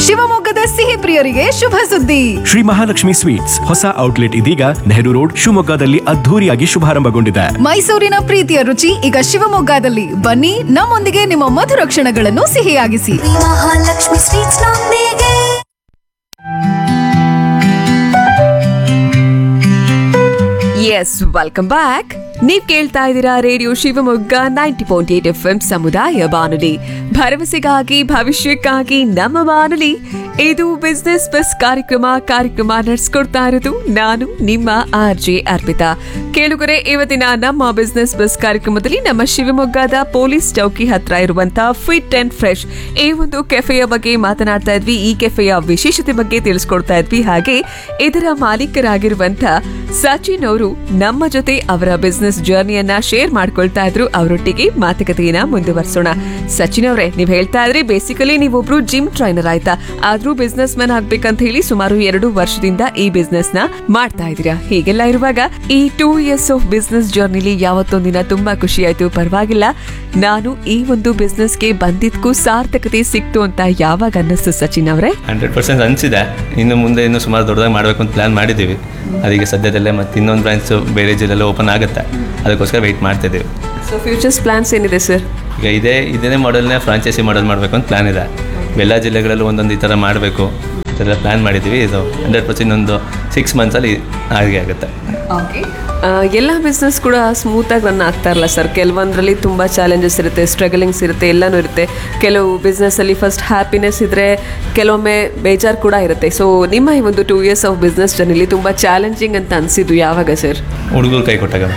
ಶಿವಮೊಗ್ಗದ ಸಿಹಿ ಪ್ರಿಯರಿಗೆ ಶುಭ ಸುದ್ದಿ ಶ್ರೀ ಮಹಾಲಕ್ಷ್ಮಿ ಸ್ವೀಟ್ಸ್ ಹೊಸ ಔಟ್ಲೆಟ್ ಇದೀಗ ನೆಹರು ರೋಡ್ ಶಿವಮೊಗ್ಗದಲ್ಲಿ ಅದ್ಧೂರಿಯಾಗಿ ಶುಭಾರಂಭಗೊಂಡಿದೆ ಮೈಸೂರಿನ ಪ್ರೀತಿಯ ರುಚಿ ಈಗ ಶಿವಮೊಗ್ಗದಲ್ಲಿ ಬನ್ನಿ ನಮ್ಮೊಂದಿಗೆ ನಿಮ್ಮ ಮಧುರ ಕ್ಷಣಗಳನ್ನು ಸಿಹಿಯಾಗಿಸಿ ಮಹಾಲಕ್ಷ್ಮಿ ಸ್ವೀಟ್ಸ್ ನೊಂದಿಗೆ ಎಸ್ ವೆಲ್ಕಮ್ ಬ್ಯಾಕ್ ನೀವ್ ಕೇಳ್ತಾ ಇದ್ದೀರಾ radio Shivamogga ninety point eight F M ಸಮುದಾಯ ಬಾನುಲಿ ಭರವಸೆಗಾಗಿ ಭವಿಷ್ಯಕ್ಕಾಗಿ ನಮ್ಮ ಬಾನುಲಿ ಇದು ಬಿಸ್ನೆಸ್ ಬಸ್ ಕಾರ್ಯಕ್ರಮ ಕಾರ್ಯಕ್ರಮ ನಡೆಸ್ಕೊಡ್ತಾ ಇರೋದು ನಾನು ನಿಮ್ಮ ಆರ್ ಜೆ ಅರ್ಪಿತಾ ಕೇಳುಗರೆ ಇವತ್ತಿನ ನಮ್ಮ ಬಿಸ್ನೆಸ್ ಬಸ್ ಕಾರ್ಯಕ್ರಮದಲ್ಲಿ ನಮ್ಮ ಶಿವಮೊಗ್ಗದ ಪೊಲೀಸ್ ಚೌಕಿ ಹತ್ರ ಇರುವಂತಹ ಫಿಟ್ ಅಂಡ್ ಫ್ರೆಶ್ ಈ ಒಂದು ಕೆಫೆಯ ಬಗ್ಗೆ ಮಾತನಾಡ್ತಾ ಇದ್ವಿ ಈ ಕೆಫೆಯ ವಿಶೇಷತೆ ಬಗ್ಗೆ ತಿಳಿಸ್ಕೊಡ್ತಾ ಇದ್ವಿ ಹಾಗೆ ಇದರ ಮಾಲೀಕರಾಗಿರುವಂತ ಸಚಿನ್ ಅವರು ನಮ್ಮ ಜೊತೆ ಅವರ ಬಿಸ್ನೆಸ್ ಜರ್ನಿಯನ್ನ ಶೇರ್ ಮಾಡ್ಕೊಳ್ತಾ ಇದ್ರು ಅವರೊಟ್ಟಿಗೆ ಮಾತುಕತೆಯನ್ನ ಮುಂದುವರಿಸೋಣ ಸಚಿನ್ ಅವರೇ ನೀವು ಹೇಳ್ತಾ ಇದ್ರಿ ಬೇಸಿಕಲಿ ನೀವೊಬ್ರು ಜಿಮ್ ಟ್ರೈನರ್ ಆಯ್ತಾ ಆದ್ರೂ ಬಿಸ್ನೆಸ್ ಮ್ಯಾನ್ ಆಗ್ಬೇಕಂತ ಹೇಳಿ ಸುಮಾರು ಎರಡು ವರ್ಷದಿಂದ ಈ ಬಿಸ್ನೆಸ್ ನ ಮಾಡ್ತಾ ಇದ್ದೀರಾ ಹೀಗೆಲ್ಲ ಇರುವಾಗ ಈ ಟೂ ಇಯರ್ಸ್ ಆಫ್ ಬಿಸ್ನೆಸ್ ಜರ್ನಿಲಿ ಯಾವತ್ತೊಂದಿನ ತುಂಬಾ ಖುಷಿ ಆಯ್ತು ಪರವಾಗಿಲ್ಲ ನಾನು ಈ ಒಂದು ಬಿಸ್ನೆಸ್ಗೆ ಬಂದಿದ್ಕೂ ಸಾರ್ಥಕತೆ ಸಿಕ್ತು ಅಂತ ಯಾವಾಗ ಅನ್ನಿಸ್ತು ಸಚಿನ್ ಅವರೇ ಹಂಡ್ರೆಡ್ ಪರ್ಸೆಂಟ್ ಅನಿಸಿದೆ ಇನ್ನು ಮುಂದೆ ಇನ್ನೂ ಸುಮಾರು ದೊಡ್ಡದಾಗಿ ಮಾಡಬೇಕು ಅಂತ ಪ್ಲ್ಯಾನ್ ಮಾಡಿದ್ದೀವಿ ಅದಕ್ಕೆ ಸದ್ಯದಲ್ಲೇ ಮತ್ತು ಇನ್ನೊಂದು ಬ್ರಾಂಚ್ ಬೇರೆ ಜಿಲ್ಲೆಲ್ಲ ಓಪನ್ ಆಗುತ್ತೆ ಅದಕ್ಕೋಸ್ಕರ ವೆಯ್ಟ್ ಮಾಡ್ತಿದ್ದೀವಿ ಸೊ ಫ್ಯೂಚರ್ಸ್ ಪ್ಲಾನ್ಸ್ ಏನಿದೆ ಸರ್ ಈಗ ಇದೇ ಇದೇ ಮಾಡೆಲ್ನೇ ಫ್ರಾಂಚೈಸಿ ಮಾಡೆಲ್ ಮಾಡಬೇಕು ಅಂತ ಪ್ಲ್ಯಾನ್ ಇದೆ ಎಲ್ಲ ಜಿಲ್ಲೆಗಳಲ್ಲೂ ಒಂದೊಂದು ಈ ಥರ ಮಾಡಬೇಕು ಇದೆಲ್ಲ ಪ್ಲ್ಯಾನ್ ಮಾಡಿದ್ದೀವಿ ಇದು ಹಂಡ್ರೆಡ್ ಪರ್ಸೆಂಟ್ ಒಂದು ಸಿಕ್ಸ್ ಮಂತ್ಸಲ್ಲಿ ಹಾಗೆ ಆಗುತ್ತೆ ಆ, ಎಲ್ಲ ಬಿಸ್ನೆಸ್ ಕೂಡ ಸ್ಮೂತಾಗಿ ರನ್ ಆಗ್ತಾ ಇರಲ್ಲ ಸರ್ ಕೆಲವೊಂದರಲ್ಲಿ ತುಂಬ ಚಾಲೆಂಜಸ್ ಇರುತ್ತೆ ಸ್ಟ್ರಗಲಿಂಗ್ಸ್ ಇರುತ್ತೆ ಎಲ್ಲನೂ ಇರುತ್ತೆ ಕೆಲವು ಬಿಸ್ನೆಸ್ಸಲ್ಲಿ ಫಸ್ಟ್ ಹ್ಯಾಪಿನೆಸ್ ಇದ್ದರೆ ಕೆಲವೊಮ್ಮೆ ಬೇಜಾರು ಕೂಡ ಇರುತ್ತೆ ಸೊ ನಿಮ್ಮ ಈ ಒಂದು ಟೂ ಇಯರ್ಸ್ ಆಫ್ ಬಿಸ್ನೆಸ್ ಜರ್ನಿಲಿ ತುಂಬ ಚಾಲೆಂಜಿಂಗ್ ಅಂತ ಅನಿಸಿದ್ದು ಯಾವಾಗ ಸರ್ ಹುಡುಗರು ಕೈ ಕೊಟ್ಟಾಗ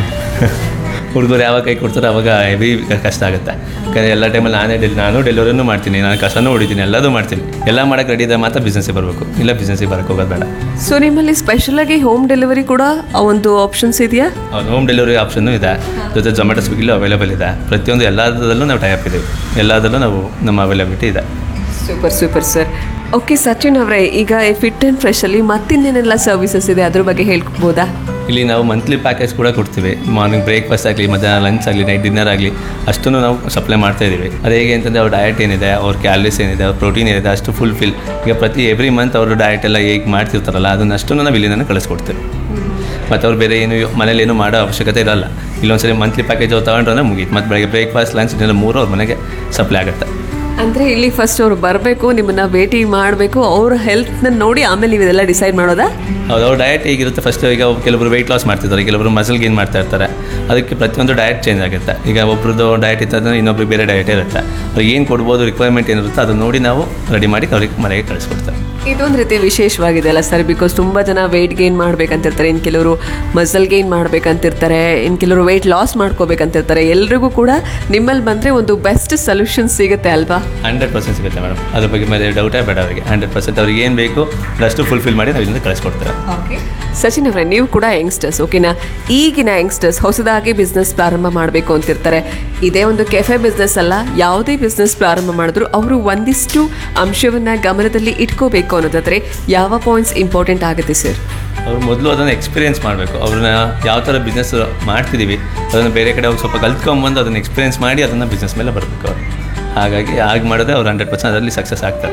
ಹುಡುಗರು ಯಾವಾಗ ಕೈ ಕೊಡ್ತಾರೆ ಅವಾಗ ಹೆವಿ ಕಷ್ಟ ಆಗುತ್ತೆ ಯಾಕಂದರೆ ಎಲ್ಲ ಟೈಮಲ್ಲಿ ನಾನೇ ಡೆಲ್ ನಾನು ಡೆಲಿವರಿನೂ ಮಾಡ್ತೀನಿ ನಾನು ಕಸನೂ ಹೊಡಿತೀನಿ ಎಲ್ಲದೂ ಮಾಡ್ತೀನಿ ಎಲ್ಲ ಮಾಡೋಕ್ಕೆ ರೆಡಿ ಇದ್ದಾಗ ಮಾತ್ರ ಬಿಸ್ನೆಸ್ಸಿಗೆ ಬರಬೇಕು ಇಲ್ಲ ಬಿಸ್ನೆಸ್ಸಿಗೆ ಬರೋಕ್ಕೆ ಹೋಗೋದು ಬೇಡ ಸೊ ನಿಮ್ಮಲ್ಲಿ ಸ್ಪೆಷಲಾಗಿ ಹೋಮ್ ಡೆಲಿವರಿ ಕೂಡ ಆ ಒಂದು ಆಪ್ಷನ್ಸ್ ಇದೆಯಾ ಹೌದು ಹೋಮ್ ಡೆಲಿವರಿ ಆಪ್ಷನ್ನು ಇದೆ ಜೊತೆ ಜೊಮ್ಯಾಟೊ ಸ್ವಿಗ್ಗಿಲೂ ಅವೈಲೇಬಲ್ ಇದೆ ಪ್ರತಿಯೊಂದು ಎಲ್ಲದರಲ್ಲೂ ನಾವು ಟೈಪ್ ಇದ್ದೀವಿ ಎಲ್ಲದರಲ್ಲೂ ನಾವು ನಮ್ಮ ಅವೈಲಬಿಲಿಟಿ ಇದೆ super super sir okay Sachin ಅವರೇ ಈಗ ಫಿಟ್ ಆ್ಯಂಡ್ ಫ್ರೆಶಲ್ಲಿ ಮತ್ತಿನ್ನೇನೆಲ್ಲ ಸರ್ವಿಸಸ್ ಇದೆ ಅದ್ರ ಬಗ್ಗೆ ಹೇಳ್ಬೋದಾ ಇಲ್ಲಿ ನಾವು ಮಂತ್ಲಿ ಪ್ಯಾಕೇಜ್ ಕೂಡ ಕೊಡ್ತೀವಿ ಮಾರ್ನಿಂಗ್ ಬ್ರೇಕ್ಫಾಸ್ಟ್ ಆಗಲಿ ಮಧ್ಯಾಹ್ನ ಲಂಚ್ ಆಗಲಿ ನೈಟ್ ಡಿನ್ನರ್ ಆಗಲಿ ಅಷ್ಟನ್ನು ನಾವು ಸಪ್ಲೈ ಮಾಡ್ತಾ ಇದ್ದೀವಿ ಅದು ಹೇಗೆ ಅಂತಂದರೆ ಅವ್ರ ಡಯಟ್ ಏನಿದೆ ಅವ್ರ ಕ್ಯಾಲರೀಸ್ ಏನಿದೆ ಅವ್ರ ಪ್ರೋಟೀನ್ ಏನಿದೆ ಅಷ್ಟು ಫುಲ್ಫಿಲ್ ಈಗ ಪ್ರತಿ ಎವ್ರಿ ಮಂತ್ ಅವರು ಡಯಟ್ ಎಲ್ಲ ಹೇಗೆ ಮಾಡ್ತಿರ್ತಾರಲ್ಲ ಅದನ್ನ ಅಷ್ಟನ್ನು ನಾವು ಇಲ್ಲಿಂದ ಕಳಿಸ್ಕೊಡ್ತೀವಿ ಮತ್ತು ಅವ್ರು ಬೇರೆ ಏನು ಮನೇಲಿ ಏನು ಮಾಡೋ ಅವಶ್ಯಕತೆ ಇರಲ್ಲ ಇಲ್ಲೊಂದ್ಸರಿ ಮಂತ್ಲಿ ಪ್ಯಾಕೇಜ್ ಅವ್ರು ತಗೊಂಡ್ರೆ ಮುಗೀತು ಮತ್ತು ಬೆಳಗ್ಗೆ ಬ್ರೇಕ್ಫಾಸ್ಟ್ ಲಂಚ್ ಡಿನ್ನರ್ ಮೂರು ಅವ್ರ ಮನೆಗೆ ಸಪ್ಲೈ ಆಗುತ್ತೆ ಅಂದರೆ ಇಲ್ಲಿ ಫಸ್ಟ್ ಅವ್ರು ಬರಬೇಕು ನಿಮ್ಮನ್ನ ಭೇಟಿ ಮಾಡಬೇಕು ಅವ್ರ ಹೆಲ್ತ್ನ ನೋಡಿ ಆಮೇಲೆ ನೀವು ಇದೆಲ್ಲ ಡಿಸೈಡ್ ಮಾಡೋದಾ ಹೌದು ಅವ್ರ ಡಯಟ್ ಹೇಗಿರುತ್ತೆ ಫಸ್ಟ್ ಈಗ ಕೆಲವರು ವೆಯ್ಟ್ ಲಾಸ್ ಮಾಡ್ತಿರ್ತಾರೆ ಕೆಲವರು ಮಸಲ್ ಗೇನ್ ಮಾಡ್ತಾ ಇರ್ತಾರೆ ಅದಕ್ಕೆ ಪ್ರತಿಯೊಂದು ಡಯಟ್ ಚೇಂಜ್ ಆಗುತ್ತೆ ಈಗ ಒಬ್ರದ್ದು ಡಯಟ್ ಇರ್ತದೆ ಇನ್ನೊಬ್ರಿಗೆ ಬೇರೆ ಡಯಟ್ ಇರುತ್ತೆ ಅವ್ರಿಗೆ ಏನು ಕೊಡ್ಬೋದು ರಿಕ್ವೈರ್ಮೆಂಟ್ ಏನಿರುತ್ತೆ ಅದನ್ನ ನೋಡಿ ನಾವು ರೆಡಿ ಮಾಡಿ ಅವ್ರಿಗೆ ಮನೆಗೆ ಕಳಿಸ್ಕೊಡ್ತಾರೆ ಇದೊಂದು ರೀತಿ ವಿಶೇಷವಾಗಿದೆ ಅಲ್ಲ ಸರ್ ಬಿಕಾಸ್ ತುಂಬ ಜನ ವೆಯ್ಟ್ ಗೇನ್ ಮಾಡ್ಬೇಕಂತಿರ್ತಾರೆ ಇನ್ನು ಕೆಲವರು ಮಸಲ್ ಗೇನ್ ಮಾಡ್ಬೇಕಂತಿರ್ತಾರೆ ಇನ್ನು ಕೆಲವರು ವೆಯ್ಟ್ ಲಾಸ್ ಮಾಡ್ಕೋಬೇಕಂತಿರ್ತಾರೆ ಎಲ್ರಿಗೂ ಕೂಡ ನಿಮ್ಮಲ್ಲಿ ಬಂದರೆ ಒಂದು ಬೆಸ್ಟ್ ಸೊಲ್ಯೂಷನ್ ಸಿಗುತ್ತೆ ಅಲ್ವಾ ಹಂಡ್ರೆಡ್ ಪರ್ಸೆಂಟ್ ಸಿಗುತ್ತೆ ಮೇಡಮ್ ಅದ್ರ ಬಗ್ಗೆ ಮೇಲೆ ಡೌಟೇ ಬೇಡ ಅವರಿಗೆ ಹಂಡ್ರೆಡ್ ಪರ್ಸೆಂಟ್ ಅವ್ರಿಗೆ ಏನು ಬೇಕು ಅಷ್ಟು ಫುಲ್ಫಿಲ್ ಮಾಡಿ ನಾವು ಇದರಿಂದ ಕಳಿಸ್ಕೊಡ್ತಾರೆ ಸಚಿನ್ ಅವರೇ ನೀವು ಕೂಡ ಯಂಗ್ಸ್ಟರ್ಸ್ ಓಕೆನಾ ಈಗಿನ ಯಂಗ್ಸ್ಟರ್ಸ್ ಹೊಸದಾಗಿ ಬಿಸ್ನೆಸ್ ಪ್ರಾರಂಭ ಮಾಡಬೇಕು ಅಂತಿರ್ತಾರೆ ಇದೇ ಒಂದು ಕೆಫೆ ಬಿಸ್ನೆಸ್ ಅಲ್ಲ ಯಾವುದೇ ಬಿಸ್ನೆಸ್ ಪ್ರಾರಂಭ ಮಾಡಿದ್ರು ಅವರು ಒಂದಿಷ್ಟು ಅಂಶವನ್ನ ಗಮನದಲ್ಲಿ ಇಟ್ಕೋಬೇಕು ಅನ್ನೋದಾದ್ರೆ ಯಾವ ಪಾಯಿಂಟ್ಸ್ ಇಂಪಾರ್ಟೆಂಟ್ ಆಗುತ್ತೆ ಸರ್ ಅವ್ರು ಮೊದಲು ಅದನ್ನು ಎಕ್ಸ್ಪೀರಿಯೆನ್ಸ್ ಮಾಡಬೇಕು ಅವ್ರನ್ನ ಯಾವ ಥರ ಬಿಸ್ನೆಸ್ ಮಾಡ್ತಿದ್ದೀವಿ ಅದನ್ನು ಬೇರೆ ಕಡೆ ಅವ್ರು ಸ್ವಲ್ಪ ಕಲ್ತ್ಕೊಂಬಂದು ಅದನ್ನು ಎಕ್ಸ್ಪೀರಿಯೆನ್ಸ್ ಮಾಡಿ ಅದನ್ನು ಬಿಸ್ನೆಸ್ ಮೇಲೆ ಬರಬೇಕು ಅವರು ಹಾಗಾಗಿ ಹಾಗೆ ಮಾಡಿದ್ರೆ ಅವ್ರು ಹಂಡ್ರೆಡ್ ಪರ್ಸೆಂಟ್ ಅದರಲ್ಲಿ ಸಕ್ಸಸ್ ಆಗ್ತಾರೆ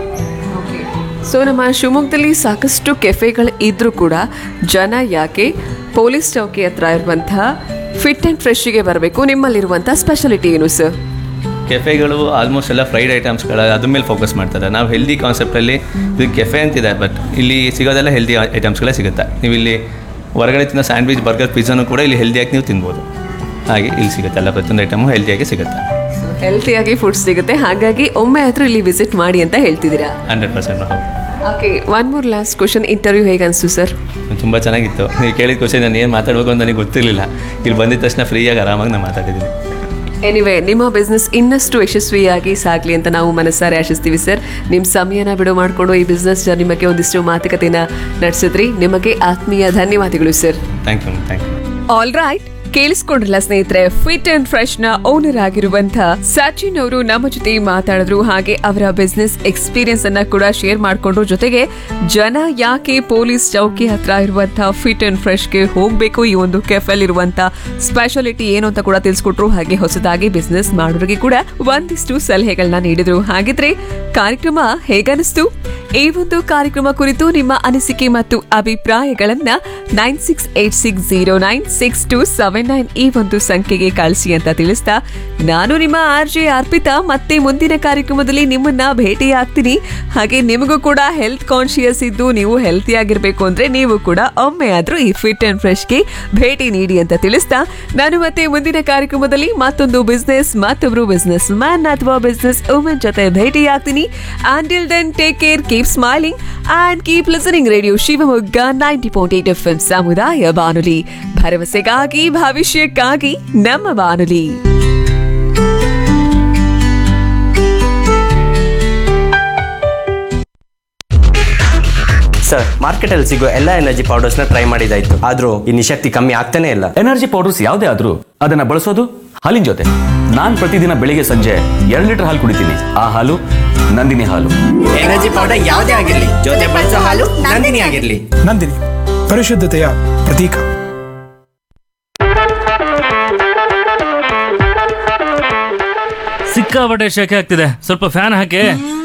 ಸೊ ನಮ್ಮ ಶಿವಮೊಗ್ಗದಲ್ಲಿ ಸಾಕಷ್ಟು ಕೆಫೆಗಳು ಇದ್ರೂ ಕೂಡ ಜನ ಯಾಕೆ ಪೊಲೀಸ್ ಚೌಕಿ ಹತ್ರ ಇರುವಂತಹ ಫಿಟ್ ಆ್ಯಂಡ್ ಫ್ರೆಶ್ಗೆ ಬರಬೇಕು ನಿಮ್ಮಲ್ಲಿರುವಂಥ ಸ್ಪೆಷಾಲಿಟಿ ಏನು ಸರ್ ಕೆಫೆಗಳು ಆಲ್ಮೋಸ್ಟ್ ಎಲ್ಲ ಫ್ರೈಡ್ ಐಟಮ್ಸ್ಗಳ ಅದ್ರ ಮೇಲೆ ಫೋಕಸ್ ಮಾಡ್ತಾರೆ ನಾವು ಹೆಲ್ದಿ ಕಾನ್ಸೆಪ್ಟಲ್ಲಿ ಇದು ಕೆಫೆ ಅಂತಿದೆ ಬಟ್ ಇಲ್ಲಿ ಸಿಗೋದೆಲ್ಲ ಹೆಲ್ದಿ ಐಟಮ್ಸ್ಗಳೇ ಸಿಗುತ್ತೆ ನೀವು ಇಲ್ಲಿ ಹೊರಗಡೆ ತಿನ್ನೋ ಸ್ಯಾಂಡ್ವಿಚ್ ಬರ್ಗರ್ ಪಿಜ್ಜಾನು ಕೂಡ ಇಲ್ಲಿ ಹೆಲ್ದಿಯಾಗಿ ನೀವು ತಿನ್ಬೋದು ಹಾಗೆ ಇಲ್ಲಿ ಸಿಗುತ್ತೆ ಎಲ್ಲ ಪ್ರತಿಯೊಂದು ಐಟಮು ಹೆಲ್ದಿಯಾಗಿ ಸಿಗುತ್ತೆ ಹೆಲ್ತಿಯಾಗಿ ಫುಡ್ ಸಿಗುತ್ತೆ ಹಾಗಾಗಿ ಒಮ್ಮೆ ಆದರೂ ಇಲ್ಲಿ ವಿಸಿಟ್ ಮಾಡಿ ಅಂತ ಹೇಳ್ತಿದ್ದೀರಾ ಹಂಡ್ರೆಡ್ ಪರ್ಸೆಂಟ್ ಹೌದು okay one more last question interview ಹೇಗೆ ಅನಿಸ್ತು ಸರ್ ತುಂಬ ಚೆನ್ನಾಗಿತ್ತು ನೀವು ಕೇಳಿದ ಕ್ವಶನ್ ನಾನು ಏನು ಮಾತಾಡಬೇಕು ಅಂತ ನನಗೆ ಗೊತ್ತಿರಲಿಲ್ಲ ಇಲ್ಲಿ ಬಂದಿದ ತಕ್ಷಣ ಫ್ರೀಯಾಗಿ ಆರಾಮಾಗಿ ನಾನು ಮಾತಾಡಿದ್ದೀನಿ ಎನಿವೆ ನಿಮ್ಮ ಬಿಸ್ನೆಸ್ ಇನ್ನಷ್ಟು ಯಶಸ್ವಿಯಾಗಿ ಸಾಗಲಿ ಅಂತ ನಾವು ಮನಸ್ಸಾರೆ ಆಶಿಸ್ತೀವಿ ಸರ್ ನಿಮ್ಮ ಸಮಯನ ಬಿಡು ಮಾಡಿಕೊಂಡು ಈ ಬಿಸ್ನೆಸ್ ಜರ್ನಿ ಬಗ್ಗೆ ಒಂದಿಷ್ಟು ಮಾತುಕತೆನ ನಡೆಸಿದ್ರಿ ನಿಮಗೆ ಆತ್ಮೀಯ ಧನ್ಯವಾದಗಳು sir thank you thank you all right ಕೇಳಿಸ್ಕೊಂಡ್ರಲ್ಲ ಸ್ನೇಹಿತರೆ ಫಿಟ್ ಅಂಡ್ ಫ್ರೆಶ್ ನ ಓನರ್ ಆಗಿರುವಂತ ಸಚಿನ್ ಅವರು ನಮ್ಮ ಜೊತೆ ಮಾತಾಡಿದ್ರು ಹಾಗೆ ಅವರ ಬಿಸ್ನೆಸ್ ಎಕ್ಸ್ಪೀರಿಯನ್ಸ್ ಅನ್ನ ಕೂಡ ಶೇರ್ ಮಾಡ್ಕೊಂಡ್ರು ಜೊತೆಗೆ ಜನ ಯಾಕೆ ಪೊಲೀಸ್ ಚೌಕಿ ಹತ್ರ ಇರುವಂತ ಫಿಟ್ ಅಂಡ್ ಫ್ರೆಶ್ಗೆ ಹೋಗ್ಬೇಕು ಈ ಒಂದು ಕೆಫೆಲ್ ಇರುವಂತ ಸ್ಪೆಷಾಲಿಟಿ ಏನು ಅಂತ ಕೂಡ ತಿಳಿಸ್ಕೊಟ್ರು ಹಾಗೆ ಹೊಸದಾಗಿ ಬಿಸ್ನೆಸ್ ಮಾಡೋರಿಗೆ ಕೂಡ ಒಂದಿಷ್ಟು ಸಲಹೆಗಳನ್ನ ನೀಡಿದ್ರು ಹಾಗಿದ್ರೆ ಕಾರ್ಯಕ್ರಮ ಹೇಗನಿಸ್ತು ಈ ಒಂದು ಕಾರ್ಯಕ್ರಮ ಕುರಿತು ನಿಮ್ಮ ಅನಿಸಿಕೆ ಮತ್ತು ಅಭಿಪ್ರಾಯಗಳನ್ನ nine six eight six zero nine six two seven nine ಈ ಒಂದು ಸಂಖ್ಯೆಗೆ ಕಳಿಸಿ ಅಂತ ತಿಳಿಸ್ತಾ ನಾನು ನಿಮ್ಮ ಆರ್ ಜೆ ಅರ್ಪಿತಾ ಮತ್ತೆ ಮುಂದಿನ ಕಾರ್ಯಕ್ರಮದಲ್ಲಿ ನಿಮ್ಮನ್ನ ಭೇಟಿಯಾಗ್ತೀನಿ ಹಾಗೆ ನಿಮಗೂ ಕೂಡ ಹೆಲ್ತ್ ಕಾನ್ಶಿಯಸ್ ಇದ್ದು ನೀವು ಹೆಲ್ತಿ ಆಗಿರ್ಬೇಕು ಅಂದ್ರೆ ನೀವು ಕೂಡ ಒಮ್ಮೆ ಆದ್ರೂ ಈ ಫಿಟ್ ಅಂಡ್ ಫ್ರೆಶ್ಗೆ ಭೇಟಿ ನೀಡಿ ಅಂತ ತಿಳಿಸ್ತಾ ನಾನು ಮತ್ತೆ ಮುಂದಿನ ಕಾರ್ಯಕ್ರಮದಲ್ಲಿ ಮತ್ತೊಂದು ಬಿಸ್ನೆಸ್ ಮತ್ತೊಬ್ರು ಬಿಸ್ನೆಸ್ ಮ್ಯಾನ್ ಅಥವಾ ಬಿಸ್ನೆಸ್ ವುಮೆನ್ ಜೊತೆ ಭೇಟಿಯಾಗ್ತೀನಿ until then take care keep smiling and keep listening radio Shivamogga ninety point eight F M ಸಮುದಾಯ ಬಾನುಲಿ ಭರವಸೆಗಾಗಿ ಭವಿಷ್ಯಕ್ಕಾಗಿ ನಮ್ಮ ಬಾನುಲಿ ಸರ್ ಮಾರ್ಕೆಟಲ್ಲಿ ಸಿಗೋ ಎಲ್ಲ ಎನರ್ಜಿ ಪೌಡರ್ಸ್ನ ಟ್ರೈ ಮಾಡಿದಾಯ್ತು ಆದ್ರೂ ಈ ನಿಶಕ್ತಿ ಕಮ್ಮಿ ಆಗ್ತಾನೆ ಇಲ್ಲ ಎನರ್ಜಿ ಪೌಡರ್ಸ್ ಯಾವುದೇ ಆದ್ರೂ ಅದನ್ನ ಬಳಸೋದು ಹಾಲಿನ ಜೊತೆ ನಾನ್ ಪ್ರತಿದಿನ ಬೆಳಿಗ್ಗೆ ಸಂಜೆ ಎರಡು ಲೀಟರ್ ಹಾಲು ಕುಡಿತೀನಿ ಆ ಹಾಲು ನಂದಿನಿ ಹಾಲು ಎನರ್ಜಿ ಪೌಡರ್ ಯಾವುದೇ ಆಗಿರ್ಲಿ ಜೊತೆ ಬಳಸೋ ಹಾಲು ನಂದಿನಿ ಆಗಿರ್ಲಿ ನಂದಿನಿ ಪರಿಶುದ್ಧತೆಯ ಪ್ರತೀಕ ಸಿಕ್ಕಾಪಟ್ಟೆ ಶೆಕೆ ಆಗ್ತಿದೆ ಸ್ವಲ್ಪ ಫ್ಯಾನ್ ಹಾಕಿ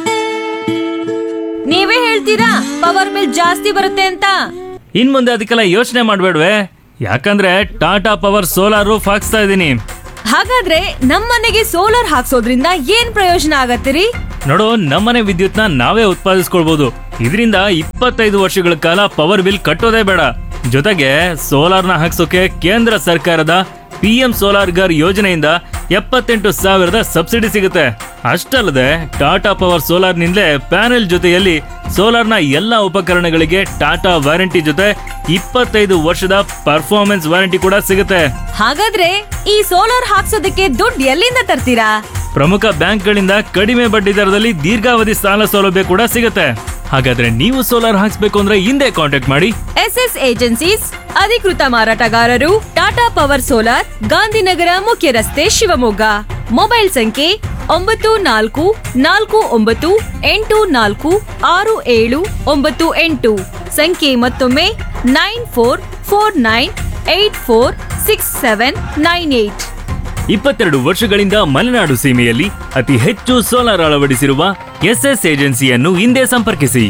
ನೀವೇ ಹೇಳ್ತೀರಾ ಪವರ್ ಬಿಲ್ ಜಾಸ್ತಿ ಬರುತ್ತೆ ಅಂತ ಇನ್ ಮುಂದೆ ಅದಕ್ಕೆಲ್ಲ ಯೋಚನೆ ಮಾಡ್ಬೇಡ್ವೆ ಯಾಕಂದ್ರೆ ಟಾಟಾ ಪವರ್ ಸೋಲಾರ್ ರೂಫ್ ಹಾಕ್ಸ್ತಾ ಇದ್ದೀನಿ ಹಾಗಾದ್ರೆ ನಮ್ಮನೆಗೆ ಸೋಲಾರ್ ಹಾಕ್ಸೋದ್ರಿಂದ ಏನ್ ಪ್ರಯೋಜನ ಆಗತ್ತಿರಿ ನೋಡು ನಮ್ಮನೆ ವಿದ್ಯುತ್ನ ನಾವೇ ಉತ್ಪಾದಿಸ್ಕೊಳ್ಬಹುದು ಇದರಿಂದ ಇಪ್ಪತ್ತೈದು ವರ್ಷಗಳ ಕಾಲ ಪವರ್ ಬಿಲ್ ಕಟ್ಟೋದೇ ಬೇಡ ಜೊತೆಗೆ ಸೋಲಾರ್ನ ಹಾಕ್ಸೋಕೆ ಕೇಂದ್ರ ಸರ್ಕಾರದ ಪಿ ಎಂ ಸೋಲಾರ್ ಗರ್ ಯೋಜನೆಯಿಂದ ಎಪ್ಪತ್ತೆಂಟು ಸಾವಿರದ ಸಬ್ಸಿಡಿ ಸಿಗುತ್ತೆ ಅಷ್ಟಲ್ಲದೆ ಟಾಟಾ ಪವರ್ ಸೋಲಾರ್ನಿಂದಲೇ ಪ್ಯಾನೆಲ್ ಜೊತೆಯಲ್ಲಿ ಸೋಲಾರ್ನ ಎಲ್ಲ ಉಪಕರಣಗಳಿಗೆ ಟಾಟಾ ವಾರಂಟಿ ಜೊತೆ ಇಪ್ಪತ್ತೈದು ವರ್ಷದ ಪರ್ಫಾರ್ಮೆನ್ಸ್ ವಾರಂಟಿ ಕೂಡ ಸಿಗುತ್ತೆ ಹಾಗಾದ್ರೆ ಈ ಸೋಲಾರ್ ಹಾಕ್ಸೋದಕ್ಕೆ ದುಡ್ಡು ಎಲ್ಲಿಂದ ತರ್ತೀರಾ ಪ್ರಮುಖ ಬ್ಯಾಂಕ್ಗಳಿಂದ ಕಡಿಮೆ ಬಡ್ಡಿ ದರದಲ್ಲಿ ದೀರ್ಘಾವಧಿ ಸಾಲ ಸೌಲಭ್ಯ ಕೂಡ ಸಿಗುತ್ತೆ ಹಾಗಾದ್ರೆ ನೀವು ಸೋಲಾರ್ ಹಾಕ್ಸ್ಬೇಕು ಅಂದ್ರೆ ಹಿಂದೆ ಕಾಂಟ್ಯಾಕ್ಟ್ ಮಾಡಿ ಎಸ್ ಎಸ್ ಏಜೆನ್ಸೀಸ್ ಅಧಿಕೃತ ಮಾರಾಟಗಾರರು ಟಾಟಾ ಪವರ್ ಸೋಲಾರ್ ಗಾಂಧಿನಗರ ಮುಖ್ಯ ರಸ್ತೆ ಶಿವಮೊಗ್ಗ ಮೊಬೈಲ್ ಸಂಖ್ಯೆ ಒಂಬತ್ತು ನಾಲ್ಕು ನಾಲ್ಕು ಒಂಬತ್ತು ಎಂಟು ನಾಲ್ಕು ಆರು ಏಳು ಒಂಬತ್ತು ಎಂಟು ಸಂಖ್ಯೆ ಮತ್ತೊಮ್ಮೆ nine four four nine eight four six seven nine eight ಇಪ್ಪತ್ತೆರಡು ವರ್ಷಗಳಿಂದ ಮಲೆನಾಡು ಸೀಮೆಯಲ್ಲಿ ಅತಿ ಹೆಚ್ಚು ಸೋಲಾರ್ ಅಳವಡಿಸಿರುವ ಎಸ್ಎಸ್ ಏಜೆನ್ಸಿಯನ್ನು ಹಿಂದೆ ಸಂಪರ್ಕಿಸಿ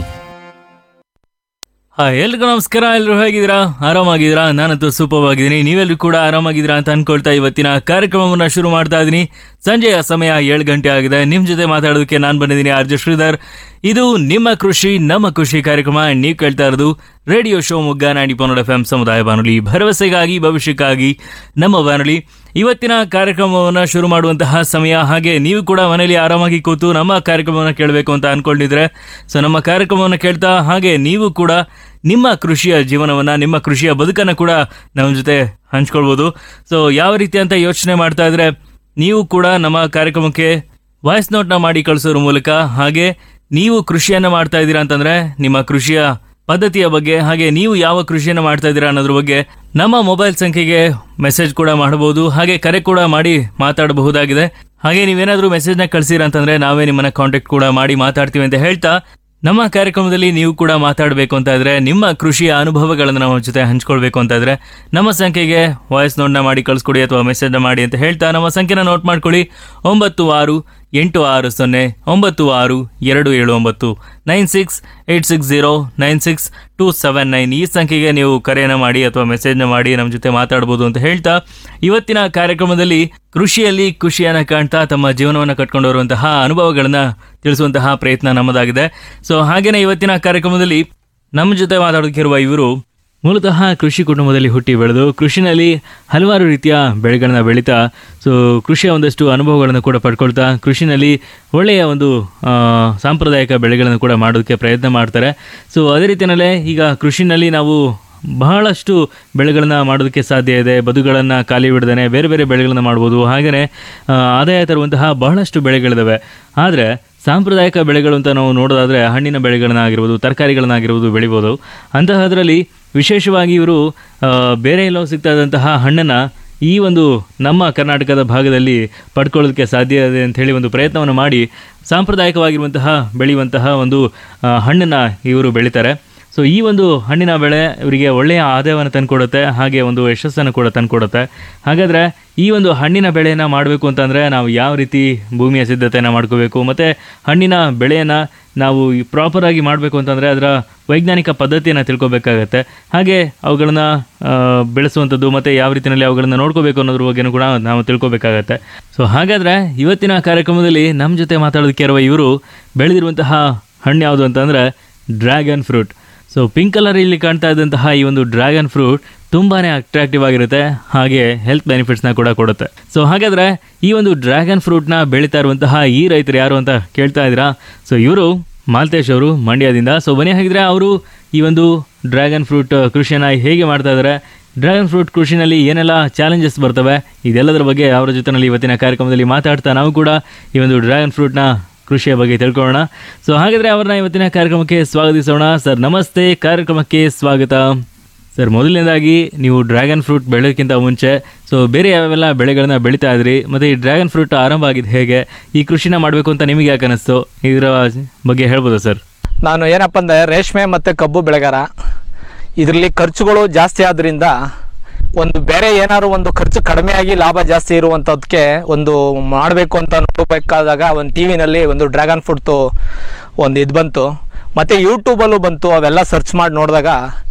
ಹಾ ಎಲ್ರಿಗೂ ನಮಸ್ಕಾರ ಎಲ್ಲರೂ ಹೇಗಿದ್ದೀರಾ ಆರಾಮಾಗಿದ್ದೀರಾ ನಾನಂತೂ ಸೂಪರ್ ಆಗಿದ್ದೀನಿ ನೀವೆಲ್ಲರೂ ಕೂಡ ಆರಾಮಾಗಿದ್ದೀರಾ ಅಂತ ಅನ್ಕೊಳ್ತಾ ಇವತ್ತಿನ ಕಾರ್ಯಕ್ರಮವನ್ನ ಶುರು ಮಾಡ್ತಾ ಇದ್ದೀನಿ ಸಂಜೆಯ ಸಮಯ ಏಳು ಗಂಟೆ ಆಗಿದೆ ನಿಮ್ ಜೊತೆ ಮಾತಾಡೋದಕ್ಕೆ ನಾನು ಬಂದಿದ್ದೀನಿ ಆರ್ ಜೆ ಶ್ರೀಧರ್ ಇದು ನಿಮ್ಮ ಕೃಷಿ ನಮ್ಮ ಕೃಷಿ ಕಾರ್ಯಕ್ರಮ ನೀವು ಕೇಳ್ತಾ ಇರೋದು ರೇಡಿಯೋ ಶೋ ಮುಗ್ಗ ನಾಡಿ ಪನ್ನಡ ಎಫ್ ಎಂ ಸಮುದಾಯ ಬಾನುಲಿ ಭರವಸೆಗಾಗಿ ಭವಿಷ್ಯಕ್ಕಾಗಿ ನಮ್ಮ ಬಾನುಲಿ ಇವತ್ತಿನ ಕಾರ್ಯಕ್ರಮವನ್ನು ಶುರು ಮಾಡುವಂತಹ ಸಮಯ ಹಾಗೆ ನೀವು ಕೂಡ ಮನೆಯಲ್ಲಿ ಆರಾಮಾಗಿ ಕೂತು ನಮ್ಮ ಕಾರ್ಯಕ್ರಮವನ್ನು ಕೇಳಬೇಕು ಅಂತ ಅನ್ಕೊಂಡಿದ್ರೆ ಸೊ ನಮ್ಮ ಕಾರ್ಯಕ್ರಮವನ್ನು ಕೇಳ್ತಾ ಹಾಗೆ ನೀವು ಕೂಡ ನಿಮ್ಮ ಕೃಷಿಯ ಜೀವನವನ್ನು ನಿಮ್ಮ ಕೃಷಿಯ ಬದುಕನ್ನು ಕೂಡ ನಮ್ಮ ಜೊತೆ ಹಂಚ್ಕೊಳ್ಬೋದು ಸೊ ಯಾವ ರೀತಿ ಅಂತ ಯೋಚನೆ ಮಾಡ್ತಾ ಇದ್ರೆ ನೀವು ಕೂಡ ನಮ್ಮ ಕಾರ್ಯಕ್ರಮಕ್ಕೆ ವಾಯ್ಸ್ ನೋಟ್ನ ಮಾಡಿ ಕಳಿಸೋದ್ರ ಮೂಲಕ ಹಾಗೆ ನೀವು ಕೃಷಿಯನ್ನ ಮಾಡ್ತಾ ಇದ್ದೀರಾ ಅಂತಂದ್ರೆ ನಿಮ್ಮ ಕೃಷಿಯ ಪದ್ಧತಿಯ ಬಗ್ಗೆ ಹಾಗೆ ನೀವು ಯಾವ ಕಾನ್ಟ್ರಿಬ್ಯೂಷನ್ ಮಾಡ್ತಾ ಇದ್ದೀರಾ ಅನ್ನೋದ್ರ ಬಗ್ಗೆ ನಮ್ಮ ಮೊಬೈಲ್ ಸಂಖ್ಯೆಗೆ ಮೆಸೇಜ್ ಕೂಡ ಮಾಡಬಹುದು ಹಾಗೆ ಕರೆ ಕೂಡ ಮಾಡಿ ಮಾತಾಡಬಹುದಾಗಿದೆ ಹಾಗೆ ನೀವೇನಾದ್ರೂ ಮೆಸೇಜ್ನ ಕಳಿಸಿರ ಅಂತಂದ್ರೆ ನಾವೇ ನಿಮ್ಮನ್ನ ಕಾಂಟ್ಯಾಕ್ಟ್ ಕೂಡ ಮಾಡಿ ಮಾತಾಡ್ತೀವಿ ಅಂತ ಹೇಳ್ತಾ ನಮ್ಮ ಕಾರ್ಯಕ್ರಮದಲ್ಲಿ ನೀವು ಕೂಡ ಮಾತಾಡಬೇಕು ಅಂತ ಇದ್ರೆ ನಿಮ್ಮ ಕೃಷಿಯ ಅನುಭವಗಳನ್ನು ನಮ್ಮ ಜೊತೆ ಹಂಚ್ಕೊಳ್ಬೇಕು ಅಂತ ಇದ್ರೆ ನಮ್ಮ ಸಂಖ್ಯೆಗೆ ವಾಯ್ಸ್ ನೋಟ್ನ ಮಾಡಿ ಕಳಿಸ್ಕೊಡಿ ಅಥವಾ ಮೆಸೇಜ್ನ ಮಾಡಿ ಅಂತ ಹೇಳ್ತಾ ನಮ್ಮ ಸಂಖ್ಯೆನ ನೋಟ್ ಮಾಡ್ಕೊಳ್ಳಿ ಒಂಬತ್ತು ಆರು ಎಂಟು ಆರು ಸೊನ್ನೆ ಒಂಬತ್ತು ಆರು ಎರಡು ಏಳು ಒಂಬತ್ತು nine six eight six zero nine six two seven nine ಈ ಸಂಖ್ಯೆಗೆ ನೀವು ಕರೆಯನ್ನು ಮಾಡಿ ಅಥವಾ ಮೆಸೇಜ್ನ ಮಾಡಿ ನಮ್ಮ ಜೊತೆ ಮಾತಾಡ್ಬೋದು ಅಂತ ಹೇಳ್ತಾ ಇವತ್ತಿನ ಕಾರ್ಯಕ್ರಮದಲ್ಲಿ ಕೃಷಿಯಲ್ಲಿ ಖುಷಿಯನ್ನು ಕಾಣ್ತಾ ತಮ್ಮ ಜೀವನವನ್ನು ಕಟ್ಕೊಂಡು ಬರುವಂತಹ ಅನುಭವಗಳನ್ನು ತಿಳಿಸುವಂತಹ ಪ್ರಯತ್ನ ನಮ್ಮದಾಗಿದೆ ಸೊ ಹಾಗೇನೆ ಇವತ್ತಿನ ಕಾರ್ಯಕ್ರಮದಲ್ಲಿ ನಮ್ಮ ಜೊತೆ ಮಾತಾಡೋದಕ್ಕಿರುವ ಇವರು ಮೂಲತಃ ಕೃಷಿ ಕುಟುಂಬದಲ್ಲಿ ಹುಟ್ಟಿ ಬೆಳೆದು ಕೃಷಿನಲ್ಲಿ ಹಲವಾರು ರೀತಿಯ ಬೆಳೆಗಳನ್ನ ಬೆಳೀತಾ ಸೊ ಕೃಷಿಯ ಒಂದಷ್ಟು ಅನುಭವಗಳನ್ನು ಕೂಡ ಪಡ್ಕೊಳ್ತಾ ಕೃಷಿನಲ್ಲಿ ಒಳ್ಳೆಯ ಒಂದು ಆ, ಸಾಂಪ್ರದಾಯಿಕ ಬೆಳೆಗಳನ್ನು ಕೂಡ ಮಾಡೋದಕ್ಕೆ ಪ್ರಯತ್ನ ಮಾಡ್ತಾರೆ ಸೊ ಅದೇ ರೀತಿಯಲ್ಲೇ ಈಗ ಕೃಷಿನಲ್ಲಿ ನಾವು ಬಹಳಷ್ಟು ಬೆಳೆಗಳನ್ನ ಮಾಡೋದಕ್ಕೆ ಸಾಧ್ಯ ಇದೆ ಬದುಗಳನ್ನು ಖಾಲಿ ಬಿಡದೇನೆ ಬೇರೆ ಬೇರೆ ಬೆಳೆಗಳನ್ನ ಮಾಡ್ಬೋದು ಹಾಗೆಯೇ ಆ, ಆದಾಯ ತರುವಂತಹ ಬಹಳಷ್ಟು ಬೆಳೆಗಳಿದಾವೆ ಆದರೆ ಸಾಂಪ್ರದಾಯಿಕ ಬೆಳೆಗಳು ಅಂತ ನಾವು ನೋಡೋದಾದರೆ ಹಣ್ಣಿನ ಬೆಳೆಗಳನ್ನಾಗಿರ್ಬೋದು ತರಕಾರಿಗಳನ್ನಾಗಿರ್ಬೋದು ಬೆಳಿಬೋದು ಅಂತಹದ್ರಲ್ಲಿ ವಿಶೇಷವಾಗಿ ಇವರು ಆ, ಬೇರೆ ಎಲ್ಲೋ ಸಿಗ್ತಾ ಇದ್ದಂತಹ ಹಣ್ಣನ್ನು ಈ ಒಂದು ನಮ್ಮ ಕರ್ನಾಟಕದ ಭಾಗದಲ್ಲಿ ಪಡ್ಕೊಳ್ಳೋದಕ್ಕೆ ಸಾಧ್ಯ ಇದೆ ಅಂತ ಹೇಳಿ ಒಂದು ಪ್ರಯತ್ನವನ್ನು ಮಾಡಿ ಸಾಂಪ್ರದಾಯಿಕವಾಗಿರುವಂತಹ ಬೆಳೆಯುವಂತಹ ಒಂದು ಆ, ಹಣ್ಣನ್ನು ಇವರು ಬೆಳೀತಾರೆ ಸೊ ಈ ಒಂದು ಹಣ್ಣಿನ ಬೆಳೆ ಇವರಿಗೆ ಒಳ್ಳೆಯ ಆದಾಯವನ್ನು ತಂದುಕೊಡುತ್ತೆ ಹಾಗೆ ಒಂದು ಯಶಸ್ಸನ್ನು ಕೂಡ ತಂದುಕೊಡುತ್ತೆ ಹಾಗಾದರೆ ಈ ಒಂದು ಹಣ್ಣಿನ ಬೆಳೆಯನ್ನು ಮಾಡಬೇಕು ಅಂತಂದರೆ ನಾವು ಯಾವ ರೀತಿ ಭೂಮಿಯ ಸಿದ್ಧತೆಯನ್ನು ಮಾಡ್ಕೋಬೇಕು ಮತ್ತು ಹಣ್ಣಿನ ಬೆಳೆಯನ್ನು ನಾವು ಪ್ರಾಪರಾಗಿ ಮಾಡಬೇಕು ಅಂತಂದರೆ ಅದರ ವೈಜ್ಞಾನಿಕ ಪದ್ಧತಿಯನ್ನು ತಿಳ್ಕೊಬೇಕಾಗತ್ತೆ ಹಾಗೆ ಅವುಗಳನ್ನು ಬೆಳೆಸುವಂಥದ್ದು ಮತ್ತು ಯಾವ ರೀತಿಯಲ್ಲಿ ಅವುಗಳನ್ನು ನೋಡ್ಕೋಬೇಕು ಅನ್ನೋದ್ರ ಬಗ್ಗೆನೂ ಕೂಡ ನಾವು ತಿಳ್ಕೊಬೇಕಾಗತ್ತೆ ಸೊ ಹಾಗಾದರೆ ಇವತ್ತಿನ ಕಾರ್ಯಕ್ರಮದಲ್ಲಿ ನಮ್ಮ ಜೊತೆ ಮಾತಾಡೋದಕ್ಕೆ ಇರುವ ಇವರು ಬೆಳೆದಿರುವಂತಹ ಹಣ್ಣು ಯಾವುದು ಅಂತಂದರೆ dragon fruit so pink colour ಇಲ್ಲಿ ಕಾಣ್ತಾ ಇದ್ದಂತಹ ಈ ಒಂದು ಡ್ರ್ಯಾಗನ್ ಫ್ರೂಟ್ ತುಂಬಾ ಅಟ್ರಾಕ್ಟಿವ್ ಆಗಿರುತ್ತೆ ಹಾಗೆ ಹೆಲ್ತ್ ಬೆನಿಫಿಟ್ಸ್ನ ಕೂಡ ಕೊಡುತ್ತೆ ಸೊ ಹಾಗಾದರೆ ಈ ಒಂದು ಡ್ರ್ಯಾಗನ್ ಫ್ರೂಟ್ನ ಬೆಳೀತಾ ಇರುವಂತಹ ಈ ರೈತರು ಯಾರು ಅಂತ ಕೇಳ್ತಾ ಇದ್ದೀರಾ ಸೊ ಇವರು ಮಾಲ್ತೇಶ್ ಅವರು ಮಂಡ್ಯದಿಂದ ಸೊ ಬನ್ನಿ ಹಾಗಿದ್ರೆ ಅವರು ಈ ಒಂದು ಡ್ರ್ಯಾಗನ್ ಫ್ರೂಟ್ ಕೃಷಿಯನ್ನು ಹೇಗೆ ಮಾಡ್ತಾ ಇದ್ದಾರೆ ಡ್ರ್ಯಾಗನ್ ಫ್ರೂಟ್ ಕೃಷಿನಲ್ಲಿ ಏನೆಲ್ಲ ಚಾಲೆಂಜಸ್ ಬರ್ತವೆ ಇದೆಲ್ಲದರ ಬಗ್ಗೆ ಅವರ ಜೊತೆನಲ್ಲಿ ಇವತ್ತಿನ ಕಾರ್ಯಕ್ರಮದಲ್ಲಿ ಮಾತಾಡ್ತಾ ನಾವು ಕೂಡ ಈ ಒಂದು ಡ್ರ್ಯಾಗನ್ ಫ್ರೂಟ್ನ ಕೃಷಿಯ ಬಗ್ಗೆ ತಿಳ್ಕೊಳ್ಳೋಣ ಸೊ ಹಾಗಾದರೆ ಅವ್ರನ್ನ ಇವತ್ತಿನ ಕಾರ್ಯಕ್ರಮಕ್ಕೆ ಸ್ವಾಗತಿಸೋಣ ಸರ್ ನಮಸ್ತೆ ಕಾರ್ಯಕ್ರಮಕ್ಕೆ ಸ್ವಾಗತ ಸರ್ ಮೊದಲನೇದಾಗಿ ನೀವು ಡ್ರ್ಯಾಗನ್ ಫ್ರೂಟ್ ಬೆಳೆಯೋಕ್ಕಿಂತ ಮುಂಚೆ ಸೊ ಬೇರೆ ಯಾವೆಲ್ಲ ಬೆಳೆಗಳನ್ನ ಬೆಳೀತಾ ಇದ್ರಿ ಮತ್ತು ಈ ಡ್ರ್ಯಾಗನ್ ಫ್ರೂಟ್ ಆರಂಭ ಆಗಿದ್ದು ಹೇಗೆ ಈ ಕೃಷಿನ ಮಾಡಬೇಕು ಅಂತ ನಿಮಗೆ ಯಾಕೆ ಅನಿಸ್ತು ಇದರ ಬಗ್ಗೆ ಹೇಳ್ಬೋದಾ ಸರ್ ನಾನು ಏನಪ್ಪ ಅಂದರೆ ರೇಷ್ಮೆ ಮತ್ತು ಕಬ್ಬು ಬೆಳೆಗಾರ ಇದರಲ್ಲಿ ಖರ್ಚುಗಳು ಜಾಸ್ತಿ ಆದ್ರಿಂದ ಒಂದು ಬೇರೆ ಏನಾದ್ರು ಒಂದು ಖರ್ಚು ಕಡಿಮೆ ಆಗಿ ಲಾಭ ಜಾಸ್ತಿ ಇರುವಂಥದ್ದಕ್ಕೆ ಒಂದು ಮಾಡಬೇಕು ಅಂತ ನೋಡಬೇಕಾದಾಗ ಒಂದು ಟಿ ವಿನಲ್ಲಿ ಒಂದು ಡ್ರ್ಯಾಗನ್ ಫ್ರೂಟ್ದು ಒಂದು ಇದು ಬಂತು ಮತ್ತು ಯೂಟ್ಯೂಬಲ್ಲೂ ಬಂತು ಅವೆಲ್ಲ ಸರ್ಚ್ ಮಾಡಿ ನೋಡಿದಾಗ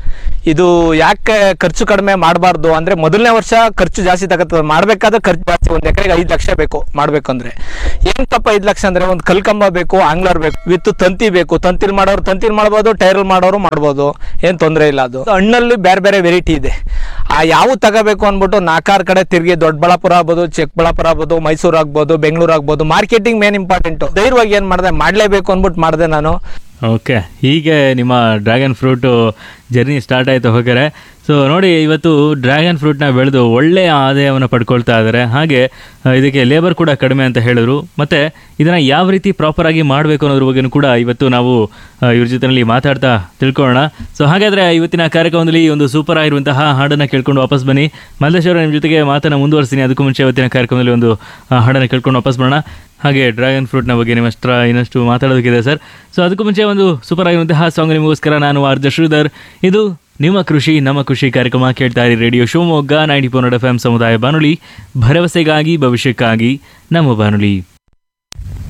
ಇದು ಯಾಕೆ ಖರ್ಚು ಕಡಿಮೆ ಮಾಡಬಾರ್ದು ಅಂದರೆ ಮೊದಲನೇ ವರ್ಷ ಖರ್ಚು ಜಾಸ್ತಿ ತಗತ್ತದ ಮಾಡಬೇಕಾದ್ರೆ ಖರ್ಚು ಜಾಸ್ತಿ ಒಂದು ಎಕರೆಗೆ ಐದು ಲಕ್ಷ ಬೇಕು ಮಾಡಬೇಕಂದ್ರೆ ಏನು ತಪ್ಪ ಐದು ಲಕ್ಷ ಅಂದರೆ ಒಂದು ಕಲ್ಕಂಬ ಬೇಕು ಆಂಗ್ಲರ್ ಬೇಕು ವಿತ್ ತಂತಿ ಬೇಕು ತಂತಿಲ್ ಮಾಡೋರು ತಂತಿಲ್ ಮಾಡ್ಬೋದು ಟೈರಲ್ ಮಾಡೋರು ಮಾಡ್ಬೋದು ಏನು ತೊಂದರೆ ಇಲ್ಲ ಅದು ಹಣ್ಣಲ್ಲಿ ಬೇರೆ ಬೇರೆ ವೆರೈಟಿ ಇದೆ ಆ ಯಾವ ತಗೋಬೇಕು ಅಂದ್ಬಿಟ್ಟು ನಾಲ್ಕಾರು ಕಡೆ ತಿರುಗಿ ದೊಡ್ಡಬಳ್ಳಾಪುರ ಆಗ್ಬೋದು ಚಿಕ್ಕಬಳ್ಳಾಪುರ ಆಗ್ಬೋದು ಮೈಸೂರು ಆಗ್ಬೋದು ಬೆಂಗಳೂರು ಆಗ್ಬೋದು ಮಾರ್ಕೆಟಿಂಗ್ ಮೇನ್ ಇಂಪಾರ್ಟೆಂಟು ಧೈರ್ಯವಾಗಿ ಏನು ಮಾಡಿದೆ ಮಾಡಲೇಬೇಕು ಅಂದ್ಬಿಟ್ಟು ಮಾಡಿದೆ ನಾನು ಓಕೆ ಹೀಗೆ ನಿಮ್ಮ ಡ್ರ್ಯಾಗನ್ ಫ್ರೂಟು ಜರ್ನಿ ಸ್ಟಾರ್ಟ್ ಆಯಿತು ಹೋಗ್ಯಾರೆ ಸೊ ನೋಡಿ ಇವತ್ತು ಡ್ರ್ಯಾಗನ್ ಫ್ರೂಟ್ನ ಬೆಳೆದು ಒಳ್ಳೆಯ ಆದಾಯವನ್ನು ಪಡ್ಕೊಳ್ತಾ ಇದ್ದಾರೆ ಹಾಗೆ ಆ, ಇದಕ್ಕೆ ಲೇಬರ್ ಕೂಡ ಕಡಿಮೆ ಅಂತ ಹೇಳಿದ್ರು ಮತ್ತು ಇದನ್ನು ಯಾವ ರೀತಿ ಪ್ರಾಪರಾಗಿ ಮಾಡಬೇಕು ಅನ್ನೋದ್ರ ಬಗ್ಗೆನೂ ಕೂಡ ಇವತ್ತು ನಾವು ಆ, ಇವ್ರ ಜೊತೆಯಲ್ಲಿ ಮಾತಾಡ್ತಾ ತಿಳ್ಕೊಳ್ಳೋಣ ಸೊ ಹಾಗಾದರೆ ಇವತ್ತಿನ ಕಾರ್ಯಕ್ರಮದಲ್ಲಿ ಈ ಒಂದು ಸೂಪರ್ ಆಗಿರುವಂತಹ ಹಾಡನ್ನು ಕೇಳ್ಕೊಂಡು ವಾಪಸ್ ಬನ್ನಿ ಮಲ್ಲೇಶ್ವರ ನಿಮ್ಮ ಜೊತೆಗೆ ಮಾತನ್ನು ಮುಂದುವರಿಸ್ತೀನಿ ಅದಕ್ಕೂ ಮುಂಚೆ ಇವತ್ತಿನ ಕಾರ್ಯಕ್ರಮದಲ್ಲಿ ಒಂದು ಆ, ಹಾಡನ್ನು ಕೇಳ್ಕೊಂಡು ವಾಪಸ್ ಬರೋಣ ಹಾಗೆ ಡ್ರ್ಯಾಗನ್ ಫ್ರೂಟ್ನ ಬಗ್ಗೆ ನಿಮ್ಮಷ್ಟರ ಇನ್ನಷ್ಟು ಮಾತಾಡೋದಕ್ಕಿದೆ ಸರ್ ಸೊ ಅದಕ್ಕೂ ಮುಂಚೆ ಒಂದು ಸೂಪರ್ ಆಗಿರುವಂತಹ ಸಾಂಗ್ ನಿಮಗೋಸ್ಕರ ನಾನು ಆರ್ಜ ಶ್ರೀಧರ್ ಇದು ನಿಮ್ಮ ಕೃಷಿ ನಮ್ಮ ಕೃಷಿ ಕಾರ್ಯಕ್ರಮ ಕೇಳ್ತಾ ಇರಿ radio Shivamogga ninety four F M ಸಮುದಾಯ ಬಾನುಲಿ ಭರವಸೆಗಾಗಿ ಭವಿಷ್ಯಕ್ಕಾಗಿ ನಮ್ಮ ಬಾನುಲಿ